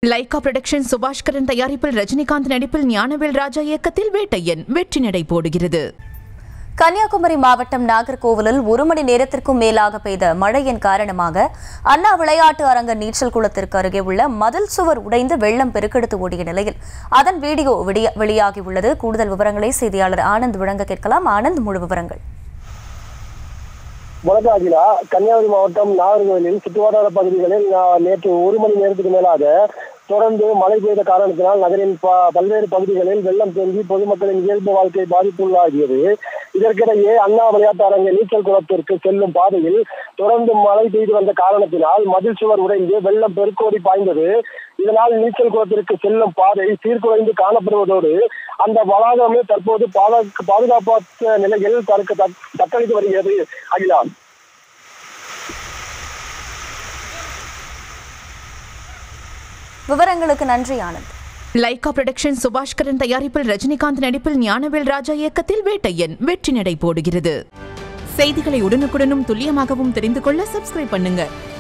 Lyca production Subaskaran தயாரிப்பில் ரஜினிகாந்த் நடிப்பில் ஞானவேல் ராஜா இயக்கத்தில் வேட்டையன் வெற்றி நடை போடுகிறது கன்னியாகுமரி மாவட்டம் நாகர்கோவிலில் ஒரு மணி நேரத்திற்கும் மேலாக பெய்த மழையின் காரணமாக அண்ணா விளையாட்டு அரங்க நீச்சல் குளத்திற்கு அருகே உள்ள மதில் சுவர் உடைந்து வெள்ளம் பெருக்கெடுத்து ஓடிய நிலையில் அதன் வீடியோ விடிய- வெளியாகியுள்ளது கூடுதல் விவரங்களை செய்தியாளர் ஆனந்த் வழங்க கேட்கலாம் ஆனந்த் முழு விவரங்கள் வணக்கம் அகிலா கன்னியாகுமரி மாவட்டம் நாகர்கோவிலில் சுற்றுவட்டார பகுதிகளில் நா- நேற்று ஒரு மணி நேரத்துக்கு மேலாக தொடர்ந்து மழை பெய்த காரணத்தினால் நகரின் ப- பல்வேறு பகுதிகளில் வெள்ளம் தேங்கி பொதுமக்களின் இயல்பு வாழ்க்கை பாதிப்புள்ளாகியது இதற்கிடையே அண்ணா விளையாட்டு அரங்க நீச்சல் குளத்திற்கு செல்லும் பாதையில் தொடர்ந்து மழை பெய்து வந்த காரணத்தினால் மதில் சுவர் உடைந்து வெள்ளம் பெருக்கோடி பாய்ந்தது இதனால் நீச்சல் குளத்திற்கு செல்லும் பாதை சீர்குலைந்து காணப்படுவதோடு அந்த வளாகமே தற்போது பாதா- பாதுகாப்பற்ற நிலையில் தற்கு தக்- தத்தளித்து வருகிறது அகிலா விவரங்களுக்கு நன்றி ஆனந்த் லைகா புரொடக்ஷன் சுபாஷ்கரன் தயாரிப்பில் ரஜினிகாந்த் நடிப்பில் ஞானவேல் ராஜா இயக்கத்தில் வேட்டையன் வெற்றி நடை போடுகிறது செய்திகளை உடனுக்குடனும் துல்லியமாகவும் தெரிந்து கொள்ள சப்ஸ்கிரைப் பண்ணுங்க